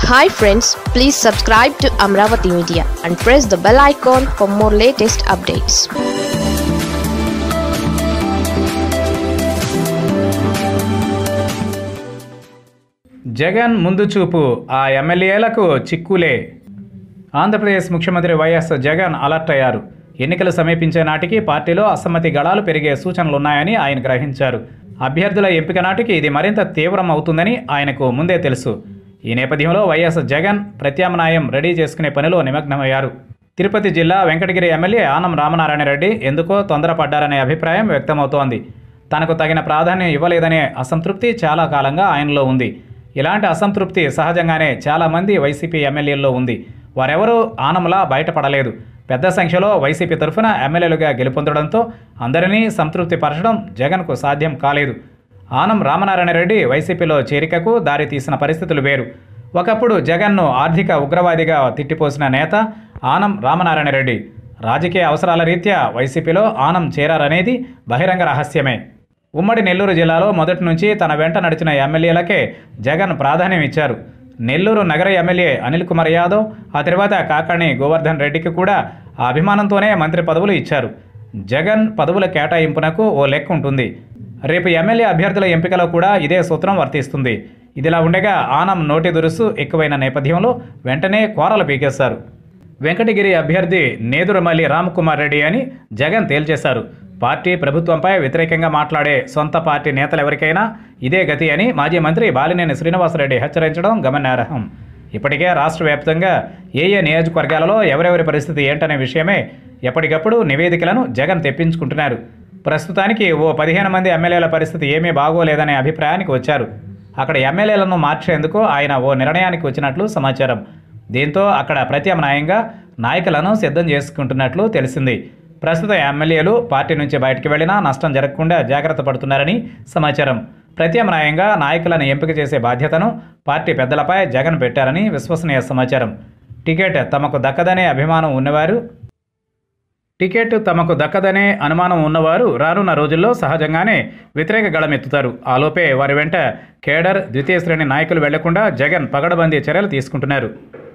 hi friends please subscribe to Amaravati media and press the bell icon for more latest updates Jagan ముందు చూపు ఆ ఎమ్మెల్యేలకు చిక్కులే ఆంధ్రప్రదేశ్ ముఖ్యమంత్రి వైఎస్ జగన్ అలర్ట్ అయ్యారు ఎన్నికలు సమీపించే నాటికి పార్టీలో అసమ్మతి గళాలు పెరిగే సూచనలున్నాయని ఆయన గ్రహించారు అభ్యర్థుల ఎంపిక నాటికి ఇది మరింత తీవ్రం అవుతుందని ఆయనకు ముందే తెలుసు ఈ నేపథ్యంలో వైఎస్ జగన్ ప్రత్యామ్నాయం రెడీ చేసుకునే పనిలో నిమగ్నమయ్యారు తిరుపతి జిల్లా వెంకటగిరి ఎమ్మెల్యే ఆనం రామనారాయణ రెడ్డి ఎందుకో తొందరపడ్డారనే అభిప్రాయం వ్యక్తమవుతోంది తనకు తగిన ప్రాధాన్యం ఇవ్వలేదనే అసంతృప్తి చాలా కాలంగా ఆయనలో ఉంది ఇలాంటి అసంతృప్తి సహజంగానే చాలామంది వైసీపీ ఎమ్మెల్యేల్లో ఉంది వారెవరూ ఆనంలా బయటపడలేదు పెద్ద సంఖ్యలో వైసీపీ తరఫున ఎమ్మెల్యేలుగా గెలుపొందడంతో అందరినీ సంతృప్తిపరచడం జగన్కు సాధ్యం కాలేదు ఆనం రామనారాయణ రెడ్డి వైసీపీలో చేరికకు దారి తీసిన పరిస్థితులు వేరు ఒకప్పుడు జగన్ను ఆర్థిక ఉగ్రవాదిగా తిట్టిపోసిన నేత ఆనం రామనారాయణ రెడ్డి రాజకీయ అవసరాల రీత్యా వైసీపీలో ఆనం చేరారనేది బహిరంగ రహస్యమే ఉమ్మడి నెల్లూరు జిల్లాలో మొదటి నుంచి తన వెంట నడిచిన ఎమ్మెల్యేలకే జగన్ ప్రాధాన్యం ఇచ్చారు నెల్లూరు నగర ఎమ్మెల్యే అనిల్ కుమార్ యాదవ్ ఆ తర్వాత కాకాణి గోవర్ధన్ రెడ్డికి కూడా ఆ అభిమానంతోనే మంత్రి పదవులు ఇచ్చారు జగన్ పదవుల కేటాయింపునకు ఓ లెక్క ఉంటుంది రేపు ఎమ్మెల్యే అభ్యర్థుల ఎంపికలో కూడా ఇదే సూత్రం వర్తిస్తుంది ఇదిలా ఉండగా ఆనం నోటి దురుసు ఎక్కువైన నేపథ్యంలో వెంటనే కోరలు పీకేశారు వెంకటగిరి అభ్యర్థి నేదురమల్లి రామకుమార్ రెడ్డి అని జగన్ తేల్చేశారు పార్టీ ప్రభుత్వంపై వ్యతిరేకంగా మాట్లాడే సొంత పార్టీ నేతలెవరికైనా ఇదే గతి అని మాజీ మంత్రి బాలినేని శ్రీనివాసరెడ్డి హెచ్చరించడం గమనార్హం ఇప్పటికే రాష్ట్ర వ్యాప్తంగా ఏ ఏ నియోజకవర్గాలలో ఎవరెవరి పరిస్థితి ఏంటనే విషయమే ఎప్పటికప్పుడు నివేదికలను జగన్ తెప్పించుకుంటున్నారు ప్రస్తుతానికి ఓ పదిహేను మంది ఎమ్మెల్యేల పరిస్థితి ఏమీ బాగోలేదనే అభిప్రాయానికి వచ్చారు అక్కడ ఎమ్మెల్యేలను మార్చేందుకు ఆయన ఓ నిర్ణయానికి వచ్చినట్లు సమాచారం దీంతో అక్కడ ప్రత్యామ్నాయంగా నాయకులను సిద్ధం చేసుకుంటున్నట్లు తెలిసింది ప్రస్తుత ఎమ్మెల్యేలు పార్టీ నుంచి బయటకు వెళ్లినా నష్టం జరగకుండా జాగ్రత్త పడుతున్నారని సమాచారం ప్రత్యామ్నాయంగా నాయకులను ఎంపిక చేసే బాధ్యతను పార్టీ పెద్దలపై జగన్ పెట్టారని విశ్వసనీయ సమాచారం టికెట్ తమకు దక్కదనే అభిమానం ఉన్నవారు టికెట్ తమకు దక్కదనే అనుమానం ఉన్నవారు రానున్న రోజుల్లో సహజంగానే వ్యతిరేక గళమెత్తుతారు ఆలోపే వారి వెంట కేడర్ ద్వితీయ శ్రేణి నాయకులు వెళ్లకుండా జగన్ పగడబందీ చర్యలు తీసుకుంటున్నారు